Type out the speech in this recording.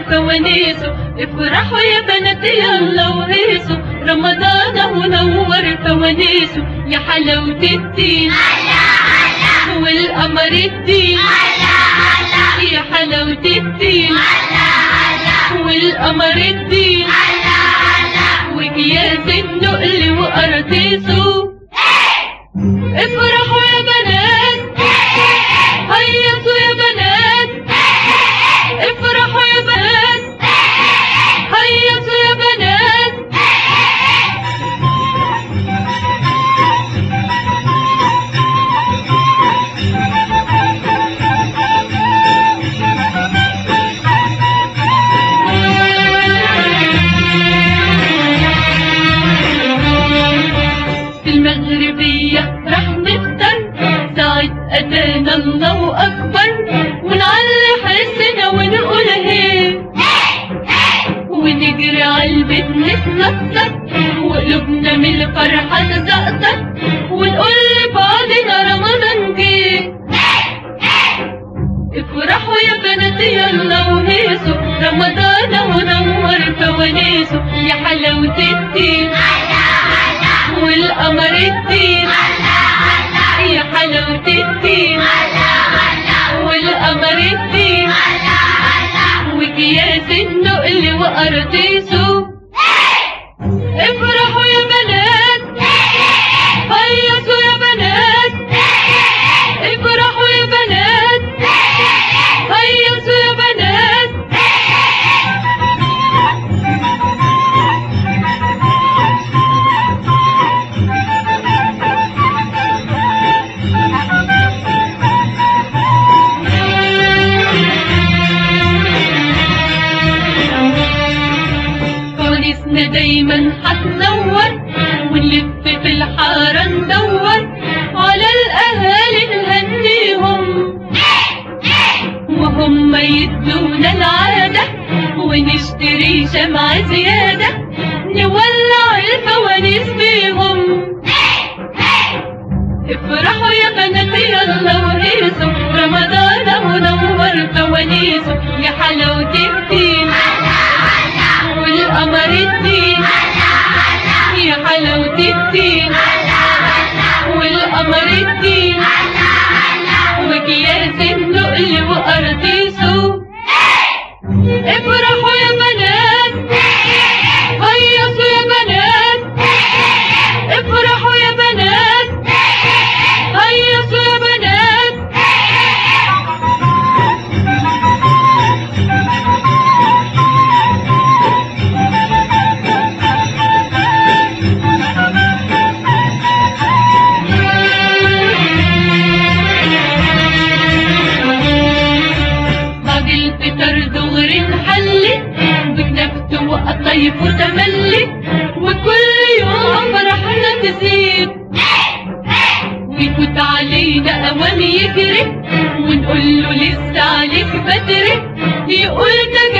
فوانيسه افرحوا يا بنات يلا وهيصوا رمضان اهو نور فوانيسه يا حلاوة الدين والقمر الدين يا حلاوة الدين والقمر الدين وكياس النقل وقراطيسه افرحوا يا بنات هيصوا يا بنات افرحوا يا بنات هيصوا يا بنات في المغربية رح نفطر ساعة أذان الله أكبر ونعلي حسنا ونقول هي ونجري عالبيت نتنطط وقلوبنا من الفرحة تزقطط ونقول لبعضنا رمضان جه افرحوا يا بنات يلا وهيصوا رمضان اهو نور فوانيسه يا حلاوة الدين والقمر الدين يا حلاوة الدين والقمر الدين وكياس النقل وقراطيسه افرحوا يا بنات هيصوا يا بنات افرحوا يا بنات هيصوا يا بنات فوانيسنا دايما هتنور ونلف في الحارة ندور على الأهالي نهنيهم وهم يدونا العادة ونشتري شمعة زيادة نولع الفوانيس بيهم افرحوا يا بنات يلا وهيصوا رمضان اهو نور فوانيسه يا حلاوة الدين والقمر الدين يا حلاوة الدين والقمر الدين وكياس النقل وقراطيسه افرحوا يا بنات هيصوا يا بنات افرحوا يا بنات هيصوا يا بنات بعد الفطر دغري نحلي بكنفت وقطيف وتملي وكل يوم فرحنا تزيد ويفوت علينا اوام يجري ونقول له لسه عليك بدري يقول ده